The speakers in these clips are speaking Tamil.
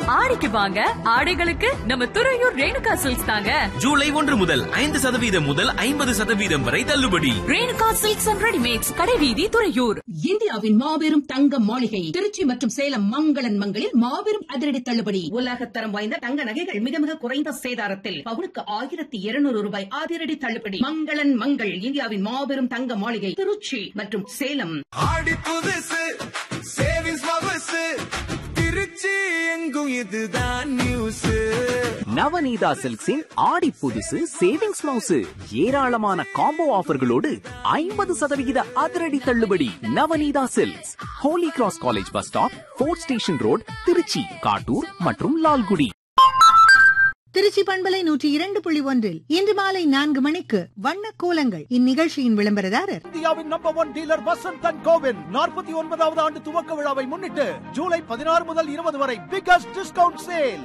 ஆடிக்கு வாங்க ஆடைகளுக்கு நம்ம துறையூர் ரேணுகா சில்க்ஸ் தாங்க ஜூலை ஒன்று முதல் ஐந்து சதவீதம் முதல் ஐம்பது சதவீதம் வரை தள்ளுபடி ரேணுகா சில்க்ஸ் அண்ட் ரெடிமேட்ஸ் கடைவீதி துறையூர் இந்தியாவின் மாபெரும் தங்க மாளிகை திருச்சி மற்றும் சேலம் மங்களன் மங்களில் மாபெரும் அதிரடி தள்ளுபடி உலகத்தரம் வாய்ந்த தங்க நகைகள் மிக மிக குறைந்த சேதாரத்தில் பவுனுக்கு ஆயிரத்தி இருநூறு ரூபாய் அதிரடி தள்ளுபடி மங்களன் மங்கள் இந்தியாவின் மாபெரும் தங்க மாளிகை திருச்சி மற்றும் சேலம் ஆடி புதுசு சேவிங்ஸ் பபசு திருச்சி எங்கும் இதுதான் நியூஸ் நவநீதா சில்க்ஸின் ஆடி புதுசு சேவிங்ஸ் மவுசு ஏராளமான காம்போ ஆஃபர்களோடு ஐம்பது சதவிகித அதிரடி தள்ளுபடி Navaneetha silks holy cross college bus stop fort station road Trichy Kattur மற்றும் லால்குடி திருச்சி பண்பலை நூற்றி இரண்டு புள்ளி ஒன்றில் இன்று மாலை நான்கு மணிக்கு வண்ண கோலங்கள் இந்நிகழ்ச்சியின் விளம்பரதாரர் இந்தியாவின் number one dealer Vasanth and கோவின் நாற்பத்தி ஒன்பதாவது ஆண்டு துவக்க விழாவை முன்னிட்டு ஜூலை பதினாறு முதல் இருபது வரை biggest discount sale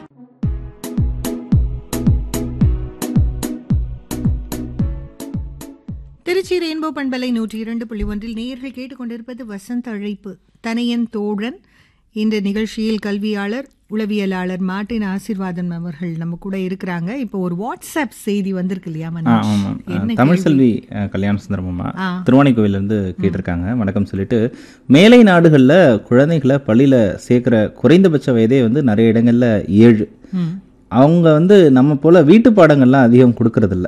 Trichy rainbow பண்பலை நூற்றி இரண்டு புள்ளி ஒன்றில் நேயர்கள் கேட்டுக்கொண்டிருப்பது வசந்த் அழைப்பு தனையன் தோழன் இந்த நிகழ்ச்சியில் கல்வியாளர் உளவியலாளர் மார்ட்டின் ஆசீர்வாதம் அவர்கள் நம்ம கூட இருக்கிறாங்க இப்போ ஒரு வாட்ஸ்அப் செய்தி வந்திருக்கு இல்லையா ஆ மனோஜ்? ஆமாம் என்ன தமிழ் கேள்வி? செல்வி அஹ், கல்யாண சுந்தரமம்மா ஆ. திருவானைக்கோவிலேருந்து கேட்டிருக்காங்க வணக்கம் சொல்லிட்டு மேலை நாடுகளில் குழந்தைகளை பள்ளியில் சேர்க்குற குறைந்தபட்ச வயதே வந்து நிறைய இடங்களில் ஏழு ம். அவங்க வந்து நம்ம போல் வீட்டு பாடங்கள்லாம் அதிகம் கொடுக்கறதில்ல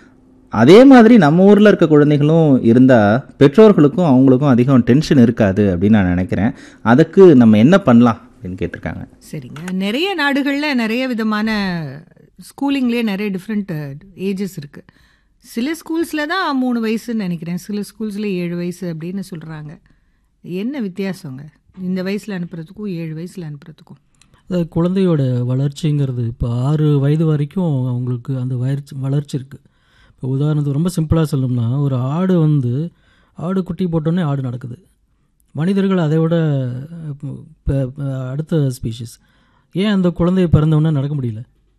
அதே மாதிரி நம்ம ஊரில் இருக்க குழந்தைகளும் இருந்தால் பெற்றோர்களுக்கும் அவங்களுக்கும் அதிகம் டென்ஷன் இருக்காது அப்படின்னு நான் நினைக்கிறேன் அதுக்கு நம்ம என்ன பண்ணலாம் அப்படின்னு கேட்டிருக்காங்க சரிங்க நிறைய நாடுகளில் நிறைய விதமான ஸ்கூலிங்லேயே நிறைய டிஃப்ரெண்ட் ஏஜஸ் இருக்குது சில ஸ்கூல்ஸில் தான் மூணு வயசுன்னு நினைக்கிறேன் சில ஸ்கூல்ஸில் ஏழு வயசு அப்படின்னு சொல்கிறாங்க என்ன வித்தியாசங்க இந்த வயசில் அனுப்புறதுக்கும் ஏழு வயசில் அனுப்புறதுக்கும் அதாவது குழந்தையோட வளர்ச்சிங்கிறது இப்போ ஆறு வயது வரைக்கும் அவங்களுக்கு அந்த வளர்ச்சி வளர்ச்சி இருக்குது இப்போ உதாரணத்துக்கு ரொம்ப சிம்பிளாக சொல்லணும்னா ஒரு ஆடு வந்து ஆடு குட்டி போட்டோன்னே ஆடு நடக்குது மனிதர்கள் அதை விட இப்போ- இப்போ அடுத்த ஸ்பீஷிஸ் ஏன் அந்த குழந்தை பிறந்தவுடனே நடக்க முடியல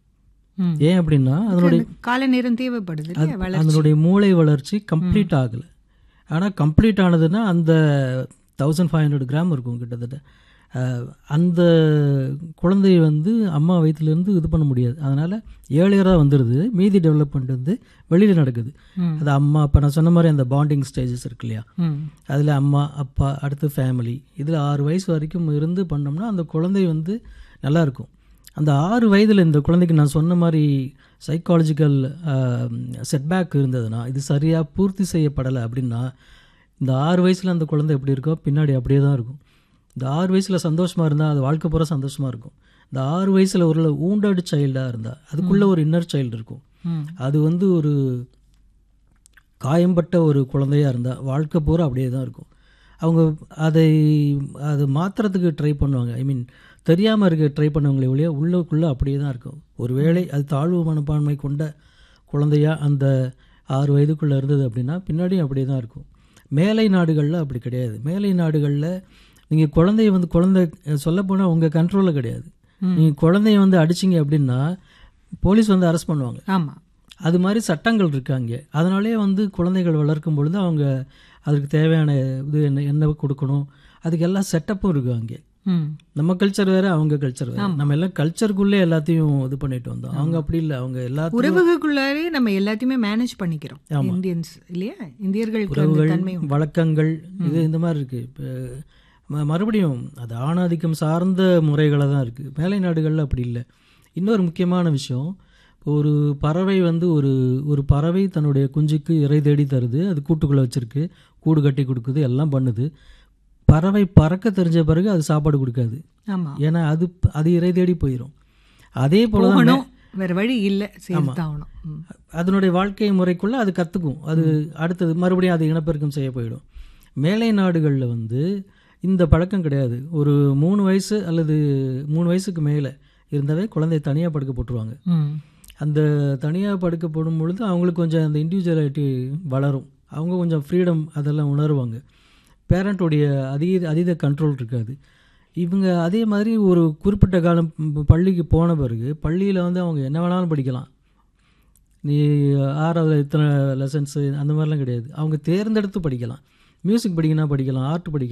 ம். ஏன் அப்படின்னா அதனுடைய கால நேரம் தேவைப்படுது இல்லையா அது- வளர்ச்சி அதனுடைய மூளை வளர்ச்சி கம்ப்ளீட் ஆகலை ஆனால் கம்ப்ளீட் ஆனதுன்னா அந்த தௌசண்ட் ஃபைவ் ஹண்ட்ரட் கிராம் இருக்கும் கிட்டத்தட்ட அஹ், அந்த குழந்தை வந்து அம்மா வயிற்றுலேருந்து இது பண்ண முடியாது அதனால் ஏழையராக வந்துடுது மீதி டெவலப்மெண்ட் வந்து வெளியில் நடக்குது அது அம்மா அப்பா நான் சொன்ன மாதிரி அந்த பாண்டிங் ஸ்டேஜஸ் இருக்கு இல்லையா ம் அதில் அம்மா அப்பா அடுத்து ஃபேமிலி இதில் ஆறு வயசு வரைக்கும் இருந்து பண்ணோம்னா அந்த குழந்தை வந்து நல்லா இருக்கும் அந்த ஆறு வயதில் இந்த குழந்தைக்கு நான் சொன்ன மாதிரி சைக்காலஜிக்கல் செட்பேக் இருந்ததுன்னா இது சரியாக பூர்த்தி செய்யப்படலை அப்படின்னா இந்த ஆறு வயசில் அந்த குழந்தை எப்படி இருக்கோ பின்னாடி அப்படியே தான் இருக்கும் இந்த ஆறு வயசில் சந்தோஷமாக இருந்தால் அது வாழ்க்கை பூரா சந்தோஷமாக இருக்கும் இந்த ஆறு வயசில் ஒரு ஊண்டட் சைல்டாக இருந்தால் அதுக்குள்ளே ஒரு இன்னர் சைல்டு இருக்கும் அது வந்து ஒரு காயம்பட்ட ஒரு குழந்தையா இருந்தால் வாழ்க்கை பூரா அப்படியே தான் இருக்கும் அவங்க அதை அதை மாற்றுறதுக்கு ட்ரை பண்ணுவாங்க ஐ மீன் தெரியாமல் இருக்க ட்ரை பண்ணவங்களே ஒழிய உள்ளுக்குள்ளே அப்படியே தான் இருக்கும் ஒருவேளை அது தாழ்வு மனப்பான்மை கொண்ட குழந்தையா அந்த ஆறு வயதுக்குள்ளே இருந்தது அப்படின்னா பின்னாடியும் அப்படியே தான் இருக்கும் மேலை நாடுகளில் அப்படி கிடையாது மேலை நாடுகளில் நீங்கள் குழந்தைய வந்து குழந்தை சொல்லப்போனால் உங்கள் கண்ட்ரோலில் கிடையாது நீங்கள் குழந்தைய வந்து அடிச்சிங்க அப்படின்னா போலீஸ் வந்து அரெஸ்ட் பண்ணுவாங்க ஆமாம் அது மாதிரி சட்டங்கள் இருக்காங்க அதனாலே வந்து குழந்தைகள் வளர்க்கும் பொழுது அவங்க அதுக்கு தேவையான இது என்ன என்ன கொடுக்கணும் அதுக்கு எல்லாம் செட்டப்பும் இருக்கு அங்கே ம் நம்ம கல்ச்சர் வேற அவங்க கல்ச்சர் வேற நம்ம எல்லாம் கல்ச்சருக்குள்ளே எல்லாத்தையும் இது பண்ணிட்டு வந்தோம் அவங்க அப்படி இல்லை அவங்க எல்லாத்தையும் உறவுகளுக்குள்ளாரே நம்ம எல்லாத்தையுமே மேனேஜ் பண்ணிக்கிறோம் ஆமா. இந்தியன்ஸ் இல்லையா இந்தியர்களுக்கு அந்த உறவுகள் தன்மை உண்டு. வழக்கங்கள் இது இந்த மாதிரி இருக்கு இப்போ ம- மறுபடியும் அது ஆணாதிக்கம் சார்ந்த முறைகளாக தான் இருக்கு மேலை நாடுகளில் அப்படி இல்லை இன்னொரு முக்கியமான விஷயம் இப்போ ஒரு பறவை வந்து ஒரு ஒரு பறவை தன்னுடைய குஞ்சுக்கு இறை தேடி தருது அது கூட்டுக்குள்ளே வச்சிருக்கு கூடு கட்டி கொடுக்குது எல்லாம் பண்ணுது பறவை பறக்க தெரிஞ்ச பிறகு அது சாப்பாடு கொடுக்காது ஆமா ஏன்னா அது அது இறை தேடி போயிடும் அதே போல தான் போகணும் வேற வழி இல்லை சேர்த்தாகணும் ம். அதனுடைய வாழ்க்கை முறைக்குள்ள அது கற்றுக்கும் அது அடுத்தது மறுபடியும் அது இனப்பெருக்கம் செய்ய போயிடும் மேலை நாடுகளில் வந்து இந்த பழக்கம் கிடையாது ஒரு மூணு வயசு அல்லது மூணு வயசுக்கு மேலே இருந்தாவே குழந்தைய தனியாக படுக்க போட்டுருவாங்க ம் அந்த தனியாக படுக்க போடும் பொழுது அவங்களுக்கு கொஞ்சம் அந்த இண்டிவிஜுவலிட்டி வளரும் அவங்க கொஞ்சம் ஃப்ரீடம் அதெல்லாம் உணருவாங்க பேரண்ட்டுடைய அதீத அதீத கண்ட்ரோல் இருக்காது இவங்க அதே மாதிரி ஒரு குறிப்பிட்ட காலம் ப- பள்ளிக்கு போன பிறகு பள்ளியில் வந்து அவங்க என்ன வேணாலும் படிக்கலாம் நீ ஆறாவது இத்தனை லெசன்ஸு அந்த மாதிரிலாம் கிடையாது அவங்க தேர்ந்தெடுத்து படிக்கலாம் மியூசிக் படிக்கணும் படிக்கலாம் ஆர்ட் படிக்கலாம்